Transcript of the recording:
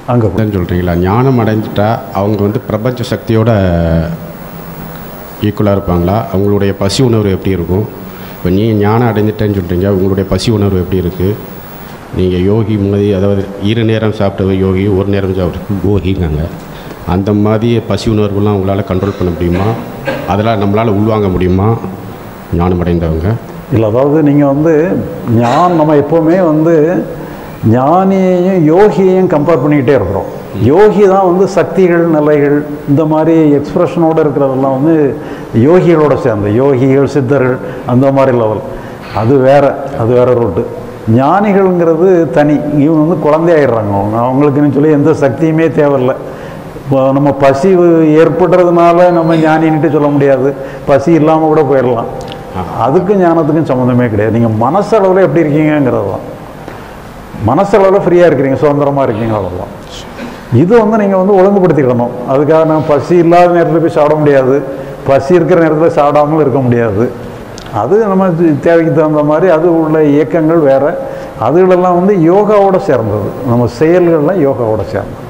அங்கே அதான் சொல்கிறீங்களா ஞானம் அடைஞ்சிட்டா அவங்க வந்து பிரபஞ்ச சக்தியோட ஈக்குவலாக இருப்பாங்களா அவங்களுடைய பசி உணர்வு எப்படி இருக்கும் இப்போ நீ ஞானம் அடைஞ்சிட்டேன்னு சொல்கிறீங்க உங்களுடைய பசி உணர்வு எப்படி இருக்குது நீங்கள் யோகி மாதிரி அதாவது இரு நேரம் சாப்பிட்ட யோகி ஒரு நேரம் சாப்பிட்டு போகிங்காங்க அந்த மாதிரி பசி உணர்வுலாம் உங்களால் கண்ட்ரோல் பண்ண முடியுமா அதெல்லாம் நம்மளால் உள்வாங்க முடியுமா ஞானம் அடைந்தவங்க இல்லை அதாவது நீங்கள் வந்து ஞான் நம்ம எப்போவுமே வந்து ஞானியையும் யோகியையும் கம்பேர் பண்ணிக்கிட்டே இருக்கிறோம் யோகி தான் வந்து சக்திகள் நிலைகள் இந்த மாதிரி எக்ஸ்பிரஷனோடு இருக்கிறதெல்லாம் வந்து யோகிகளோட சேர்ந்த யோகிகள் சித்தர்கள் அந்த மாதிரி லெவல் அது வேற அது வேற ரூட்டு ஞானிகள்ங்கிறது தனி இவங்க வந்து குழந்தையாயிடுறாங்க அவங்க அவங்களுக்குன்னு சொல்லி எந்த சக்தியுமே தேவையில்லை இப்போ நம்ம பசி ஏற்படுறதுனால நம்ம ஞானின்ட்டு சொல்ல முடியாது பசி இல்லாமல் கூட போயிடலாம் அதுக்கும் ஞானத்துக்கும் சம்மந்தமே கிடையாது நீங்கள் மனசளவில் எப்படி இருக்கீங்கங்கிறது தான் மனசளவில் ஃப்ரீயாக இருக்கிறீங்க சுதந்திரமாக இருக்கீங்க அவ்வளோதான் இது வந்து நீங்கள் வந்து ஒழுங்குபடுத்திக்கிடணும் அதுக்காக நான் பசி இல்லாத நேரத்தில் போய் சாப்பிட முடியாது பசி இருக்கிற நேரத்தில் சாப்பிடாமல் இருக்க முடியாது அது நம்ம தி- தேவைக்கு தகுந்த மாதிரி அது உள்ள இயக்கங்கள் வேறு அதுகளெல்லாம் வந்து யோகாவோட சேர்ந்தது நம்ம செயல்கள்லாம் யோகாவோட சேர்ந்தது